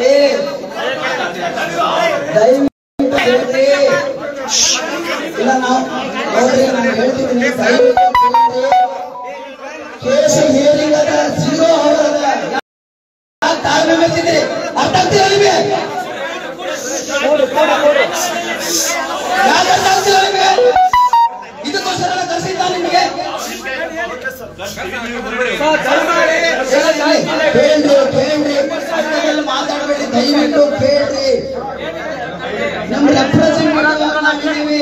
ಏ ದಯವಿಟ್ಟು ಕೇಳ್ರಿ. ಇಲ್ಲ ನಾವು ನೋಡ್ರಿ ನಾನು ಹೇಳ್ತಿದ್ದೀನಿ ದಯವಿಟ್ಟು ಕೇಳ್ರಿ. ಕೇಸ್ ಹಿಯರಿಂಗ್ ಅದ ಜೀರೋ ಅವರ್ ಅದ ಯಾಕ್ ತಾಳ್ಮೆ ಮೆಚ್ಚಿದ್ರಿ ಅರ್ಥ ಆಗ್ತಿಲ್ಲ ನಿಮಗೆ ಯಾಕೆ ಅರ್ಥ ಆಗ್ತಿಲ್ಲ ನಿಮಗೆ ಇದಕ್ಕೋಸ್ಕರ ಕರೆಸಿದ್ದ ನಿಮಗೆ ಕೇಳ್ರಿ ಕೇಳ್ರಿ ಪಕ್ಕದಲ್ಲಿ ಮಾತಾಡಬೇಡಿ ದಯವಿಟ್ಟು ಕೇಳ್ರಿ ನಮ್ಮ ರೆಪ್ರೆಸೆಂಟ್ ಮಾಡೋವಾಗ ನಾವಿದ್ದೀವಿ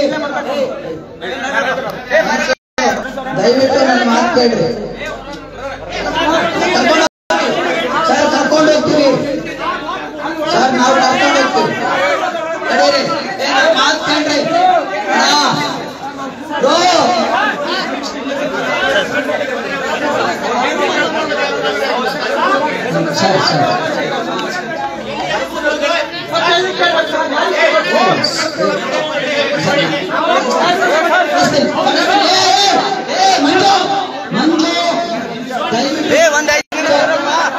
ದಯವಿಟ್ಟು ನನ್ನ ಮಾತು ಕೇಳ್ರಿ ಕರ್ಕೊಂಡು ಸರ್ ಕರ್ಕೊಂಡು ಹೋಗ್ತೀವಿ ಸರ್ ನಾವು ಕರ್ಕೊಂಡು ಹೋಗ್ತೀವಿ ನಡೀರಿ ಏ, ನನ್ನ ಮಾತು ಕೇಳ್ರಿ ಅಣ್ಣ, ಬ್ರೋ, ಸರಿ ಸರಿ ಮಂಜು ಮಂಜು ದಯವಿಟ್ಟು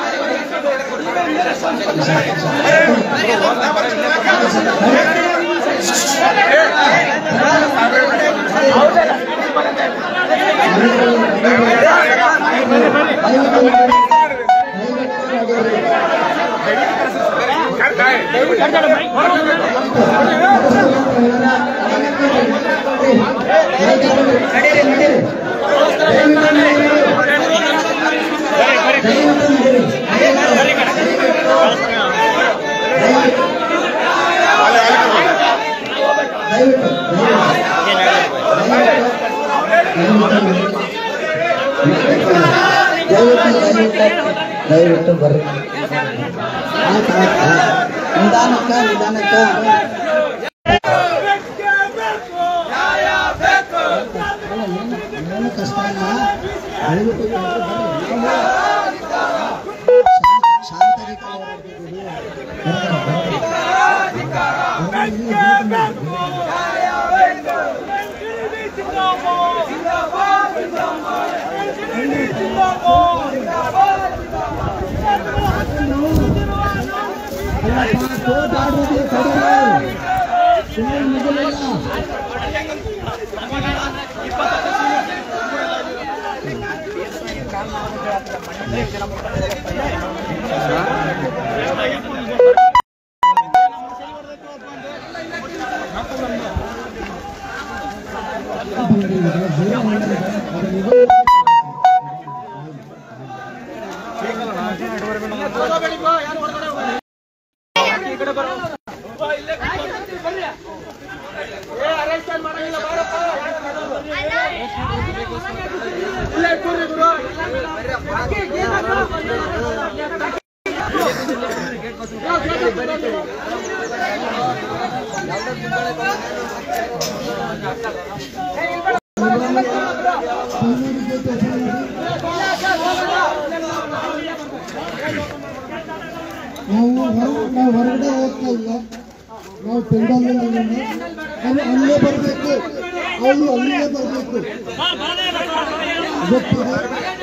ದಯವಿಟ್ಟು ಬರ್ರಿ ಆಯ್ತು ಆಯ್ತು ನಿಧಾನಕ್ಕ ನಿಧಾನಕ್ಕ ಏನು ಕಷ್ಟ ಇಲ್ಲ ದಯವಿಟ್ಟು ಬರ್ರಿ. ಶಾಂತ- ಶಾಂತವಾಗಿ ಹೋರಾಡ್ತಿದ್ದೀವಿ. ಬರ್ರಿ, ಬರ್ರಿ. ಅಲ್ಲಪ್ಪ, ಕೋರ್ಟ್ ಆರ್ಡರ್ ಇದೆ, ತಡೀರಿ. ಸುಮ್ಮನೆ ಮುಗಿಲಿಲ್ಲ. ನಾವು ಹೊರ- ನಾವು ಹೊರಗಡೆ ಹೋಗ್ತಾ ಇಲ್ಲ ನಾವು ಪೆಂಡಾಲಲ್ಲಿ ಅಲ್ಲಿ ಅಲ್ಲೇ ಬರಬೇಕು ಅವರು ಅಲ್ಲೇ ಬರಬೇಕು ಗೊತ್ತಿದೆ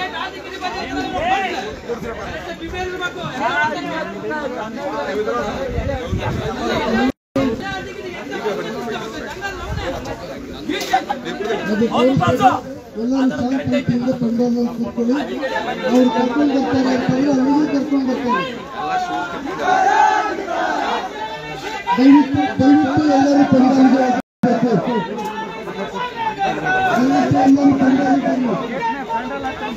ಎಲ್ಲರೂ ಶಾಂತಿಯಿಂದ ಪೆಂಡಾಲಲ್ಲಿ ಕೂತ್ಕೊಳ್ಳಿ ಅವ್ರು ಕರ್ಕೊಂಡು ಬರ್ತಾರೆ ಅಂತೇಳಿ ಅಲ್ಲಿಗೆ ಕರ್ಕೊಂಡು ಬರ್ತಾರೆ ದಯವಿಟ್ಟು ದಯವಿಟ್ಟು ಎಲ್ಲರೂ ಪಂದ್ಯಾಲಿಗೆ ಹೋಗ್ಬೇಕು. ದಯವಿಟ್ಟು ಎಲ್ಲರೂ ಪಂದ್ಯಾಲಿಗೆ ಬನ್ನಿ.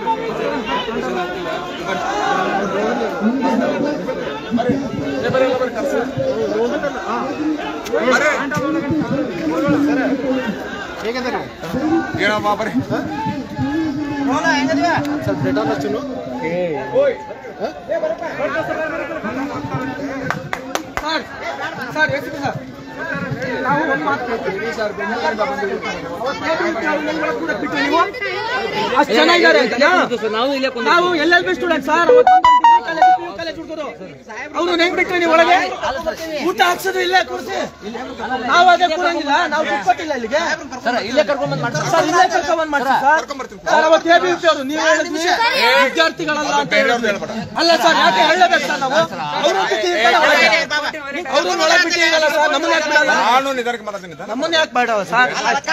ಸರ್ ಎಸ್ಪಿ ಸರ್ ನಾವು ಒಂದು ಮಾತು ಕೇಳ್ತೀವಿ ಸರ್ ಬೆಂಗಳೂರಿಂದ ಬಂದಿದ್ದೀವಿ ಕೂಡ ಬಿಟ್ಟು ನೀವು ಅಷ್ಟು ಚೆನ್ನಾಗಿದ್ದಾರೆ ಅಂತನಾ? ನಾವು L L B student sir college ಹುಡುಗರು ಅವ್ರು ಹೆಂಗ್ ಬಿಟ್ರಿ ನೀವು ಒಳಗೆ ಊಟ ಹಾಕ್ಸಿದ್ರು ಇಲ್ಲೇ ಕೂರಿಸಿ ನಾವು ಅದೇ ಕೂರಂಗಿಲ್ಲ ನಾವು ದುಡ್ಡು ಕೊಟ್ಟಿಲ್ಲ ಇಲ್ಲಿಗೆ ಸರ್ ಇಲ್ಲೇ ಕರ್ಕೊಂಡ್ ಬಂದ್ ಮಾಡ್ತಾರೆ ಸರ್ ಇಲ್ಲೇ ಕರ್ಕೊಂಡ್ ಮಾಡ್ಸಿ ಸರ್ ಸರ್ ಅವತ್ತು ಎ ಬಿ ಅವರು ನೀವು ಹೇಳಿದ್ವಿ ವಿದ್ಯಾರ್ಥಿಗಳಲ್ಲ ಅಂತ ಹೇಳಿದ್ವಿ ಅಲ್ಲ ಸರ್ ಯಾಕೆ ಹೇಳಬೇಕು ಸರ್ ನಾವು ಅವರು ಬಿಟ್ಟಿದ್ದೀರಲ್ಲ ಒಳಗೆ ಅವರು ಒಳಗೆ ಬಿಟ್ಟಿದ್ದೀರಲ್ಲ ಸರ್ ನಮ್ಮನ್ನ ಯಾಕೆ ಬಿಡಲ್ಲ ನಾನು ನಿಧಾನಕ್ಕೆ ಮಾತಾಡ್ತೀನಿ ನಮ್ಮನ್ನ ಯಾಕೆ ಬೇಡವ ಸರ್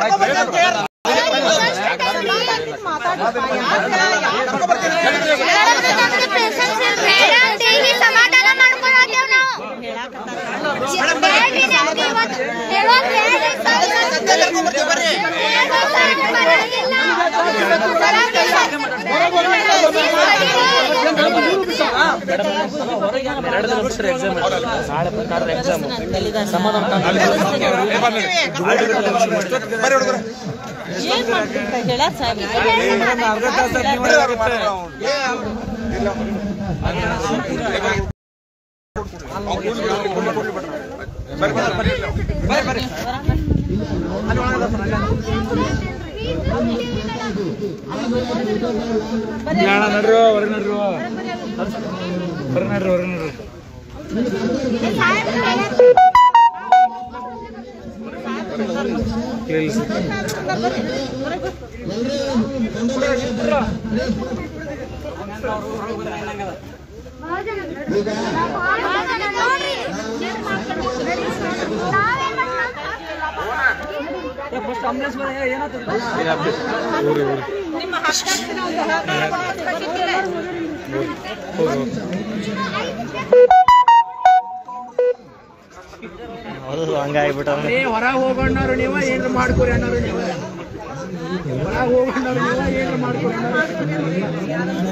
ಡೈಲಿ ಸಮಾಧಾನ ಮಾಡ್ಕೊಳ್ಳೋದೇವ್ ನಾವು ಬೇಡ್ರಿ ನಮ್ಗೆ ಇವತ್ತು. ಹೇಳೋದ್ ಬೇಡ್ರಿ ಸರ್. ಎರಡು ದಿನ ಬಿಟ್ಟರೆ ಎಕ್ಸಾಮ್ ನಾಳೆ ಪ್ರಕಾರ ಎಕ್ಸಾಮ್ ಸಮಾಧಾನ ಬರ್ರಿ ಹುಡುಗರು ನಡ್ರಿ ಹೊರ ನಡ್ರಿ ಹೊರ ನಡ್ರಿ ಹೊರ ನಡ್ರಿ ಹೊರ ಹೋಗೋಣರು ನೀವು ಏನ್ರ ಮಾಡ್ಕೊರಿ ಅನ್ನೋರು ನೀವು ಹೊರ ಹೋಗೋಣರು ನೀವು ಏನ್ರ ಮಾಡ್ಕೊರಿ ಅನ್ನೋರು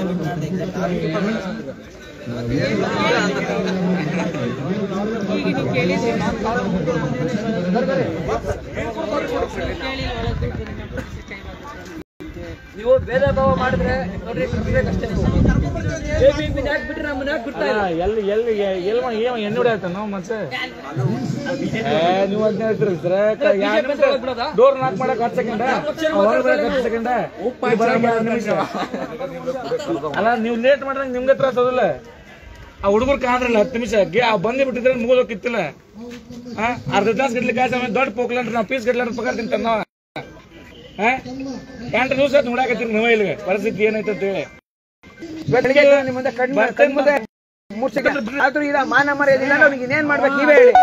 ನೀವು ಭೇದ ಭಾವ ಮಾಡಿದ್ರೆ ನೋಡ್ರಿ ಬಿಡ್ಬೇಕಷ್ಟೇ ನೀವು ಯಾಕೆ ಬಿಟ್ರೆ ನಮ್ಮನ್ನ ಯಾಕೆ ಬಿಡ್ತಾ ಇಲ್ಲ ಎಲ್ಲಿ ಎಲ್ಲಿ ಎಲ್ಲಿ ಏಮ ಎಣ್ಣೆ ಹೊಡಿಯತ್ತ ನಾವು ಮತ್ತೆ ಏ ನೀವು ಅದನ್ನ ಹೇಳ್ತೀರಿ ಸರ್ ಡೋರ್ ನಾಕ್ ಮಾಡಕ್ ಹತ್ತು ಸೆಕೆಂಡ್ ಹೊರಗೆ ಹತ್ತು ಸೆಕೆಂಡ್ ನಿಮಿಷ ಅಲ್ಲ ನೀವು ಲೇಟ್ ಮಾಡ್ರೆ ನಿಮ್ಗೆ ತ್ರಾಸ ಅದಲ್ಲ ಆ ಹುಡುಗರು ಕಾದ್ರಲ್ಲ ಹತ್ತು ನಿಮಿಷ ಗೆ- ಆ ಬಂದು ಬಿಟ್ಟಿದ್ರೆ ಮುಗಿದೋಗಿತ್ತಿಲ್ಲ ಆ ಅರ್ಧ ತಾಸು ಗಟ್ಲೆ ಕಾಯ್ಸ ದೊಡ್ಡ ಪೋಕ್ಲಂಡ್ರಿ ನಾವು ಪೀಸ್ ಗಟ್ಲೆ ಪಗಾರ ತಿಂತಾರ ನಾವ ಆ ಎಂಟು ದಿವಸ ನೋಡಾಕತ್ತೀರಿ ನೀವು ಇಲ್ಲಿಗೆ ಪರಿಸ್ಥಿತಿ ಏನೈತೆ ಅಂತ ಹೇಳಿ ಬೆಳಿಗ್ಗೆ ನಿಮ್ಮ ಮುಂದೆ ಕಣ್ಣು ಕಣ್ಣು ಮುಂದೆ ಮೂರ್ ಸೆಕೆಂಡ್ ಆದ್ರೂ ಇಲ್ಲ ಮಾನ ಮರ್ಯಾದಿಲ್ಲ ಅವ್ನಿಗೆ ಇನ್ನೇನ್ ಮಾಡ್ಬೇಕು ನೀವೇ ಹೇಳಿ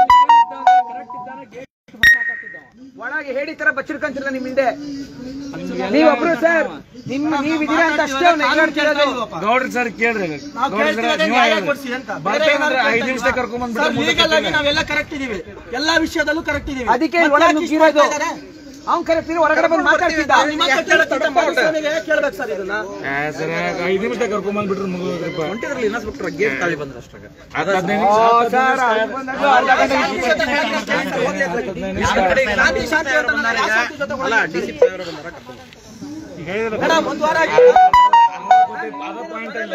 ಒಳಗೆ ಹೇಳಿ ತರ ಬಚ್ಚಿಡ್ಕೊಂತಿಲ್ಲ ನಿಮ್ ಹಿಂದೆ ನೀವೊಬ್ರು ಸರ್ ನಿಮ್ಮ ನೀವಿದ್ದೀರಾ ಅಂತ ಅಷ್ಟೇ ಅವ್ನು ಎಗರಾಡ್ತಿರೋದು. ಗೌಡ್ರಿ ಸರ್ ಕೇಳ್ರಿ ನಾವು ಗೌಡ್ರಿ ಸರ್, ಕೇಳ್ತಿರೋದೇ ನೀವೇ ನ್ಯಾಯ ಹೇಳ್ರಿ. ಕೊಡ್ಸಿ ಅಂತ. ಬರ್ತಾ ಬೇರೆ ಇದ್ರೆ ಏನಾದ್ರು ಐದು ನಿಮಿಷ ಕರ್ಕೊಂಡ್ ಬಂದ್ಬಿಟ್ಟು ಸರ್, ಮುಂದೆ legal ಆಗಿ ಕೂತ್ಕೊಳ್ಳಿ. ನಾವೆಲ್ಲ ಕರೆಕ್ಟ್ ಇದೀವಿ ಎಲ್ಲಾ ವಿಷಯದಲ್ಲೂ ಕರೆಕ್ಟ್ ಇದೀವಿ ಅದಕ್ಕೆ ಮತ್ತೆ ಒಳಗೆ ಯಾಕೆ ಇಷ್ಟು ನುಗ್ಗಿರೋದು. ಮಾಡ್ತಾ ಇದ್ದಾರೆ? ಅವ್ನ್ ಕರೆಕ್ಟ್ ಹೊರಗಡೆ ಬಂದು ಮಾತಾಡ್ತಿದ್ದ ನಿಮ್ಮ ಹತ್ರ ಕೇಳಕ್ಕಿಂತ ಪಾಕಿಸ್ತಾನಿಗೆ ಕೇಳ್ಬೇಕು ಸರ್ ಇದನ್ನ ಆ, ಸರ್ ಐದು ನಿಮಿಷ ಕರ್ಕೊಂಡ್ ಬಂದ್ಬಿಟ್ರು ಮುಗಿದ್ರಪ್ಪ ಹೊಂಟಿದ್ರಲ್ಲಿ ಇನ್ನೊಂದು ಗೇಟ್ ಖಾಲಿ ಬಂದ್ರೆ ಅಷ್ಟಾಗ ಹದಿನೈದು ಓ, ನಿಮಿಷ ಸರ್, ಅಲ್ಲಿ ಬಂದಾಗ ಅರ್ಧ ಗಂಟೆ ಹದಿನೈದು ನಿಮಿಷ ಶಾಂತಿ ಶಾಂತಿ ಅಂತ ನಾನು ಯಾವ ಶಾಂತಿ ಜೊತೆ ಹೋಗ್ಲಿ? ಈಗ ಹೇಳಿದ್ರಲ್ಲ, ಮೇಡಮ್, ಒಂದ್ ವಾರ ಆಗಿ ಅದು ಪಾಯಿಂಟ್ ಇಲ್ಲ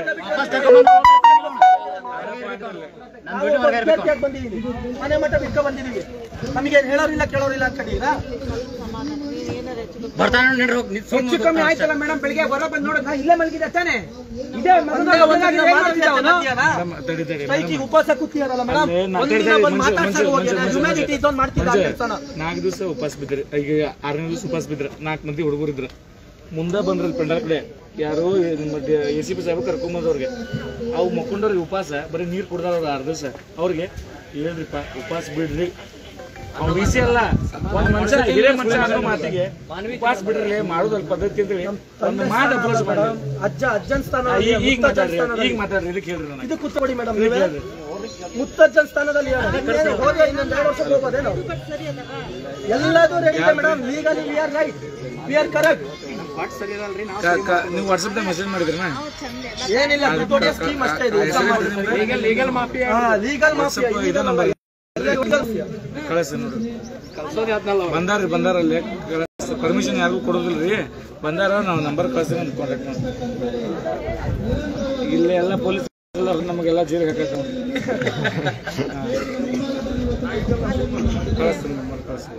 ನಾವು ಕೇಳ್ಕೆ ಬಂದಿದೀವಿ ಮನೆ ಮಠ ಬಿಟ್ಕೊ ಬಂದಿದೀವಿ ನಮಗೆ ಹೇಳೋರಿಲ್ಲ ಕೇಳೋರಿಲ್ಲ ಅನ್ಕೊಂಡಿದ್ದೀರಾ ಹೆಚ್ಚು ಕಮ್ಮಿ ಆಯ್ತಲ್ಲ ಮೇಡಮ್ ಬೆಳಿಗ್ಗೆ ಹೊರ ಬಂದು ನೋಡಿದ್ನ ಇಲ್ಲೇ ಮಲಗಿದೆ ತಾನೆ ಇದೇ ಮಗನಾಗ ಒಂದಾಗಿ ಏನ್ ಮಾಡ್ತಿದ್ದ ಅವನು? ನಮ್ಮ- ತಡಿ ತಡಿ ಸ್ಟ್ರೈಕಿಗೆ ಉಪವಾಸ ಕೂತಿದಾರಲ್ಲ ಮೇಡಮ್ ಅಲ್ಲೇ ನಾ ಒಂದಿನ ತಡಿ, ಬಂದು ಮನುಷ್ಯ- ಮಾತಾಡ್ಸಕ್ ಹೋಗಿ ಮನುಷ್ಯ- ಮನುಷ್ಯ- ಹ್ಯುಮ್ಯಾನಿಟಿ ಇದೊಂದು ಮಾಡ್ತಿದ್ದ ಆ ಕೆಲ್ಸನ ನಾಲ್ಕು ದಿವಸ ಉಪವಾಸ ಬಿದ್ರಿ ಈಗ ಆರನೇ ದಿವಸ ಉಪವಾಸ ಬಿದ್ರ ನಾಲ್ಕು ಮಂದಿ ಹುಡುಗರು ಇದ್ರ ಮುಂದೆ ಬಂದ್ರಲ್ಲಿ ಪೆಂಡಲ್ ಕಡೆ ಯಾರೋ ನಿಮ್ಮ ಎ ಸಿ ಪಿ ಸಾಹೇಬ್ ಕರ್ಕೊಂಬಂದವ್ರಿಗೆ ಅವು ಮಕ್ಕೊಂಡವ್ರಿಗೆ ಉಪವಾಸ ಬರೀ ನೀರು ಕುಡ್ದಾರ ಅವ್ರು ಆರು ದಿವಸ ಅವ್ರಿಗೆ ಹೇಳ್ರಿಪ್ಪ ಉಪವಾಸ ಬಿಡ್ರಿ ಅವ್ನು ಬಿಸಿ ಅಲ್ಲ ಒಂದ್ ಮನುಷ್ಯ ಹಿರೇ ಮನುಷ್ಯ ಅನ್ನೋ ಮಾತಿಗೆ ಉಪವಾಸ ಬಿಡ್ರಿ ಮಾಡೋದಲ್ಲ ಪದ್ಧತಿ ಅಂತೇಳಿ ಒಂದು ಮಾತು ಅಪ್ರೋಚ್ ಮಾಡಿ ಅಜ್ಜ ಅಜ್ಜನ್ ಸ್ಥಾನ ಈಗ ಈಗ ಮಾತಾಡ್ರಿ ಈಗ ಮಾತಾಡ್ರಿ ಇದಕ್ಕೆ ಹೇಳ್ರಿ ನನಗೆ ಇದು ಕೂತ್ಕೊಡಿ ಮೇಡಮ್ ನೀವೇ ಮುತ್ತಜ್ಜನ್ ಸ್ಥಾನದಲ್ಲಿ ಇನ್ನೇನು ಹೋದ್ರೆ ಇನ್ನೊಂದ್ ಎರಡು ವರ್ಷಕ್ಕೆ ಹೋಗೋದೇನು ಎಲ್ಲದೂ ರೆಡಿ ಇದೆ madam legally we are right we are correct ಕ- ಕ- ನೀವು ವಾಟ್ಸಪ್ದಾಗ ಮೆಸೇಜ್ ಮಾಡಿದ್ರನ ಏನಿಲ್ಲ ದುಡ್ಡು ಸ್ಕೀಮ್ ಅಷ್ಟೇ ಇದೆ legal legal mafia legal mafia ಇದು ನಂಬರ್ ಕಳಿಸಿ ನೋಡ್ರಿ ಬಂದಾರ್ರಿ ಬಂದಾರಲ್ಲಿ ಪರ್ಮಿಷನ್ ಯಾರಿಗೂ ಕೊಡೋದಿಲ್ರಿ ಬಂದಾರ ನಾವು ನಂಬರ್ ಕಳಿಸ್ರಿ ಅಂತ ಕಾಂಟ್ಯಾಕ್ಟ್ ಮಾಡಿ ಇಲ್ಲಿ ಎಲ್ಲ ಪೊಲೀಸ್ ಎಲ್ಲ ನಮಗೆಲ್ಲ ಜೈಲಿಗೆ ಹಾಕಕ್ಕೆ ಕಳಿಸ್ತೀನಿ ನಂಬರ್ ಕಳಿಸ್ತೀನಿ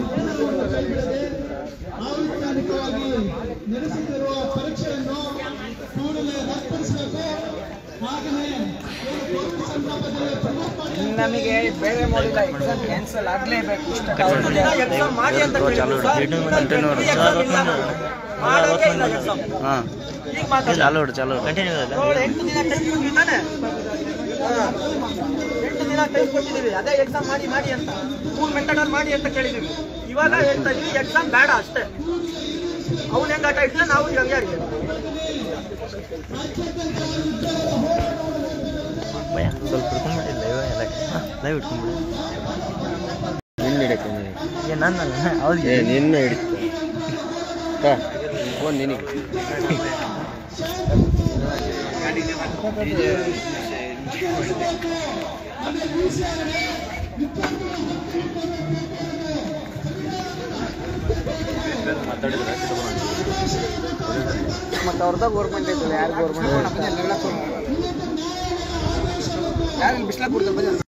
ಆವಿಷ್ಕಾರಿಕವಾಗಿ ನಡೆಸುತ್ತಿರುವ ಪರೀಕ್ಷೆಯನ್ನು ನಮಗೆ ಬೇರೆ ಮಾಡಿಲ್ಲ ಎಕ್ಸಾಮ್ ಕ್ಯಾನ್ಸಲ್ ಆಗ್ಲೇಬೇಕು ಎಕ್ಸಾಮ್ ಮಾಡಿ ಅಂತ ಚಾಲು ಚಾಲು ಕಂಟಿನ್ಯೂ ಎಂಟು ದಿನ ಟೈಮ್ ಕೊಟ್ಟಿದ್ದಾನೆ ಎಂಟು ದಿನ ಟೈಮ್ ಕೊಟ್ಟಿದ್ದೀವಿ ಅದೇ ಎಕ್ಸಾಮ್ ಮಾಡಿ ಮಾಡಿ ಅಂತ ಮೂರು ಮೆಂಟಡರ್ ಮಾಡಿ ಅಂತ ಕೇಳಿದೀವಿ ಇವಾಗ ಹೇಳ್ತಾ ಇದೀವಿ ಎಕ್ಸಾಮ್ ಬೇಡ ಅಷ್ಟೇ ಅವ್ನು ಹೆಂಗ್ ಆಟ ಇಟ್ರೆ ನಾವು ಹಂಗೆ ಆಡ್ತೀವಿ ಭಯ ಸ್ವಲ್ಪ ಹಿಡ್ಕೊಂಡ್ಬಿಟ್ಟಿಲ್ಲ ಲೈವ್ ಎಲ್ಲ ಲೈವ್ ಹಿಡ್ಕೊಂಡ್ಬಿಡಿ ನಿನ್ನ ಹಿಡಕ್ಕೆ ಏ ನನ್ನಲ್ಲ ಅವ್ರಿಗೆ ನಿನ್ನ ಹಿಡಿತು ಫೋನ್ ನಿನಗೆ ಮತ್ತೆ ಅವ್ರದ ಗೌರ್ಮೆಂಟ್ ಐತಲ್ಲ ಯಾರು ಗೌರ್ಮೆಂಟ್ ಯಾರು ಬಿಸ್ಲಾಕ್ ಕೊಡ್ತಾರೆ